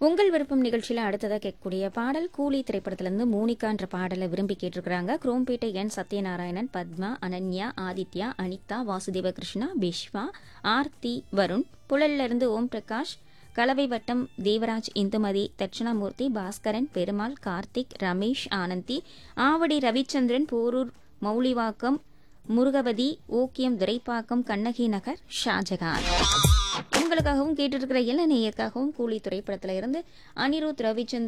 உங்கள் விருப்பம் நிகழ்ச்சியில் அடுத்ததாக கேட்கக்கூடிய பாடல் கூலி திரைப்படத்திலிருந்து மோனிகான்ற பாடலை விரும்பி கேட்டிருக்கிறாங்க குரோம்பேட்டை என் சத்யநாராயணன் பத்மா அனன்யா ஆதித்யா அனிதா வாசுதேவ கிருஷ்ணா பிஷ்வா ஆர்த்தி வருண் புழல்ல இருந்து ஓம் பிரகாஷ் கலவை வட்டம் தேவராஜ் இந்துமதி தட்சிணாமூர்த்தி பாஸ்கரன் பெருமாள் கார்த்திக் ரமேஷ் ஆனந்தி ஆவடி ரவிச்சந்திரன் போரூர் மௌலிவாக்கம் முருகவதி ஓக்கியம் துரைப்பாக்கம் கண்ணகி நகர் ஷாஜகான் உங்களுக்காகவும் கேட்டிருக்கிற எல்லா நேயருக்காகவும் கூலி திரைப்படத்துல இருந்து அனிருத் ரவிச்சந்திரன்